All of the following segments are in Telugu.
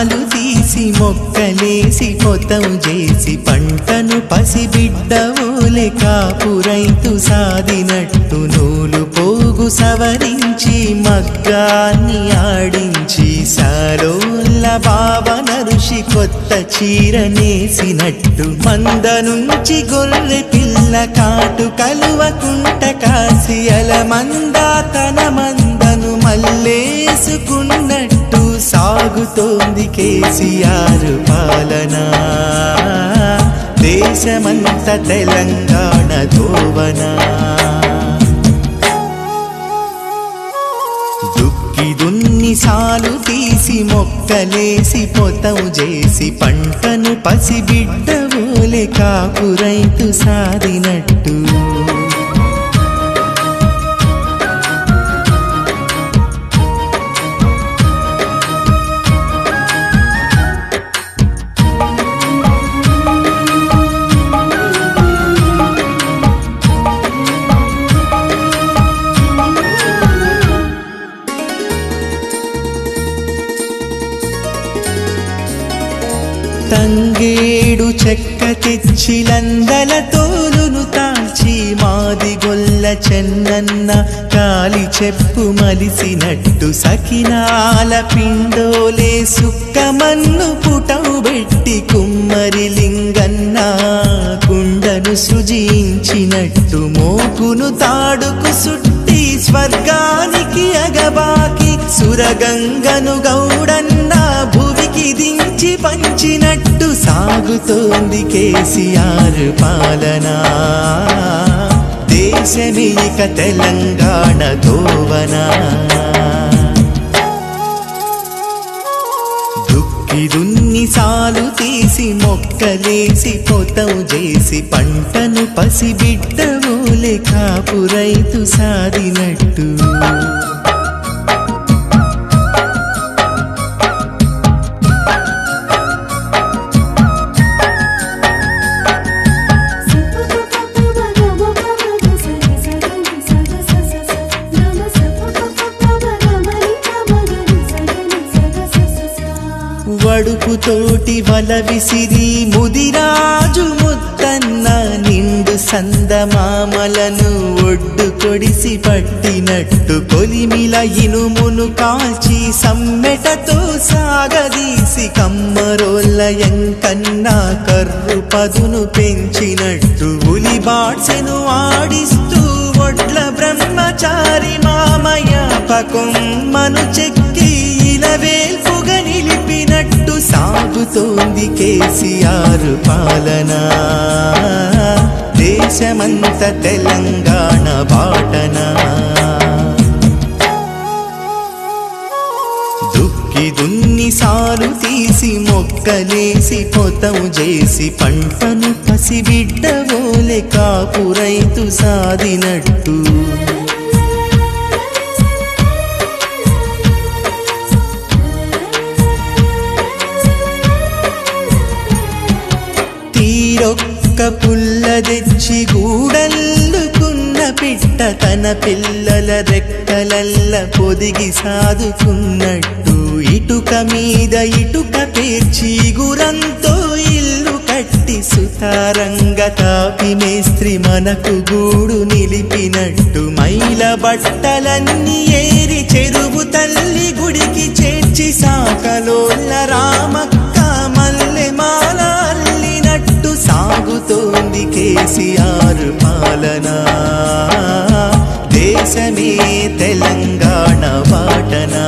సాలు తీసి మొక్కలేసి పొతం చేసి పంటను పసిబిడ్డ ఓలె కాపు రైతు సాదినట్టు నూలు పోగు సవరించి మగ్గాన్ని ఆడించి సాలోల్ల భావన ఋషి కొత్త చీర నేసినట్టు మంద నుంచి గొర్రె పిల్ల కాటు కలువకుంట కాసి అల మంద తన మందను మల్లేసుకున్నట్టు సాగుతోంది కేసీఆర్ పాలన దేశమంత తెలంగాణ దోవనా దుక్కి దున్ని సాలు తీసి మొక్కలేసి పొతం చేసి పంటను పసిబిడ్డ ఓలె కాపు రైతు సాదినట్టు తంగేడు చెక్క తెచ్చి లందల తోలును తాల్చి మాది గొల్ల చెన్నన్న కాలి చెప్పు మలిసినట్టు సకినాల పిండోలే సుక్కమన్ను పుటం పెట్టి కుమ్మరి లింగన్న కుండను సృజించినట్టు మోకును తాడుకు సుట్టి స్వర్గానికి అగబాకి సురగంగను గౌడన్న భువికి దించి పంచినట్టు సాగుతోంది కేసీఆర్ పాలన దేశమీక తెలంగాణ దోవనా దుక్కి దున్ని సాలు తీసి మొక్కలేసి పొతం చేసి పంటను పసిబిడ్డ ఓలె కాపు రైతు సాదినట్టు వడుపుతోటి వల విసిరి ముదిరాజు ముత్తన్న నిండు సందమామలను ఒడ్డు కొడిసి పట్టినట్టు కొలిమిల ఇనుమును కాల్చి సమ్మెటతో సాగదీసి కమ్మరోళ్ళ ఎంకన్నా కర్రు పదును పెంచినట్టు ఉలి బాడ్సెను ఆడిస్తూ ఒడ్ల బ్రహ్మచారి మామయ్య పకొమ్మను చెక్కి ఇలవేల్పుగా నిలిపినట్టు సాగుతోంది కేసీఆర్ పాలన దేశమంత తెలంగాణ బాటన దుక్కి దున్ని సాలు తీసి మొక్కలేసి పొతం చేసి పంటను పసిబిడ్డ ఓలె కాపు రైతు సాదినట్టు తీరొక్క పుల్ల తెచ్చి గూడల్లుకున్న పిట్ట తన పిల్లల రెక్కలల్ల పొదిగి సాదుకున్నట్టు ఇటుక మీద ఇటుక పేర్చి గురంతో ఇల్లు కట్టి సుతారంగ తాపి మేస్త్రి మనకు గూడు నిలిపినట్టు మైల బట్టలన్నీ ఏరి చెరువు తల్లి గుడికి చేర్చి సాకలోళ్ళ రామక్క మల్లె మాల అల్లినట్టు సాగుతోంది కేసీఆర్ పాలన దేశమే తెలంగాణ బాటనా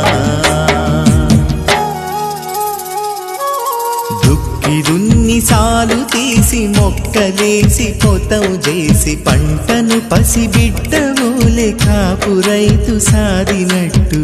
దుక్కి దున్ని సాలు తీసి మొక్కలేసి పొతం చేసి పంటను పసిబిడ్డ ఓలె కాపు రైతు సాదినట్టు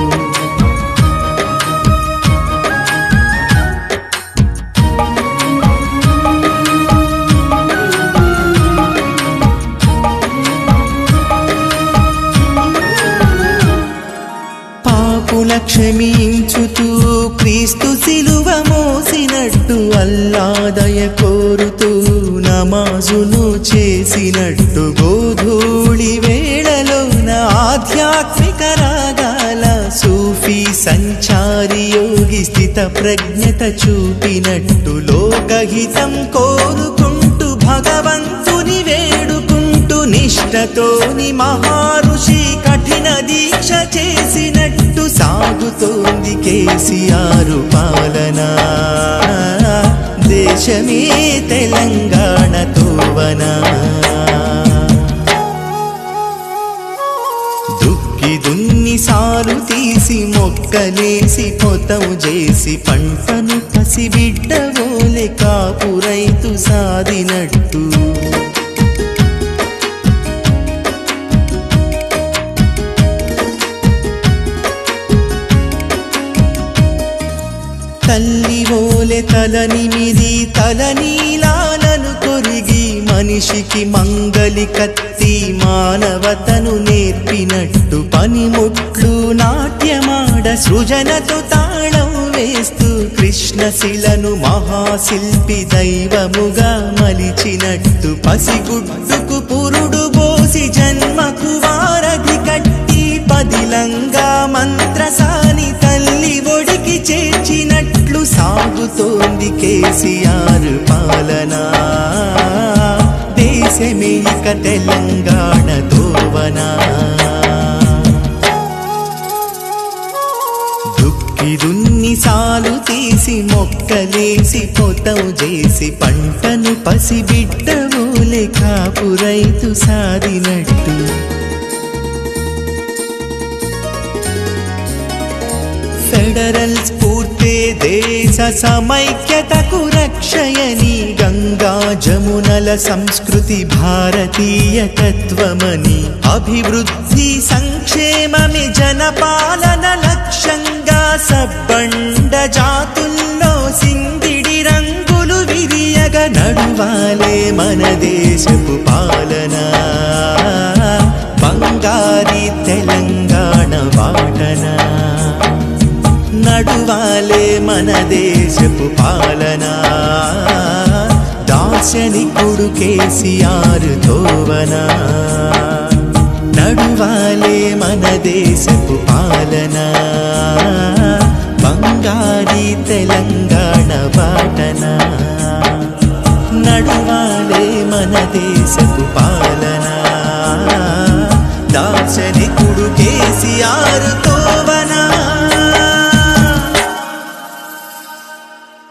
పాపుల క్షమించుతూ క్రీస్తు సిలువ మోసినట్టు అల్లాదయ కోరుతూ నమాజును చేసినట్టు గోధూళి వేళలోన ఆధ్యాత్మిక రాగాల సూఫీ సంచారి యోగి స్థిత ప్రజ్ఞత చూపినట్టు లోకహితం కోరుకుంటూ భగవంతుని వేడుకుంటూ నిష్టతోని మహారుషి కఠిన దీక్ష చేసినట్టు సాగుతోంది కేసీఆర్ పాలన దేశమే తెలంగాణ తోవనా దుక్కి దున్ని సాలు తీసి మొక్కలేసి పొతం చేసి పంటను పసిబిడ్డ ఓలె కాపు రైతు సాదినట్టు తల్లి ఓలె తలనిమిది తలనీలాలను కొరిగి మనిషికి మంగలి కత్తి మానవతను నేర్పినట్టు పనిముట్లు నాట్యమాడ సృజనతో తాళం వేస్తూ కృష్ణశిలను మహాశిల్పి దైవముగా మలిచినట్టు పసిగుడ్డుకు పురుడు పోసి జన్మకు వారధి కట్టి పదిలంగా మంత్రసాని తల్లి ఒడికి చేర్చినట్లు సాగుతోంది కేసీఆర్ పాలన దేశమే ఇక తెలంగాణ దోవనా దుక్కి దున్ని సాలు తీసి మొక్కలేసి పొతం చేసి పంటను పసిబిడ్డ ఓలె కాపు రైతు సాదినట్టు ఫెడరల్ స్ఫూర్తే దేశ సమైక్యతకు రక్షయని గంగా జమునల సంస్కృతి భారతీయ తత్వమని అభివృద్ధి సంక్షేమమే జనపాలన లక్ష్యంగా సబ్బండ జాతుల్లో సింగిడి రంగులు విరియగ నడువాలే మన దేశపు పాలన బంగారి తెలంగాణ వాటన నడువాలే మన దేశపు పాలన దార్శనికుడు కేసీఆర్ తోవన నడువాలే మన దేశపు పాలన బంగారి తెలంగాణ బాటన నడువాలే మన దేశపు పాలన దార్శనికుడు కేసీఆర్ తో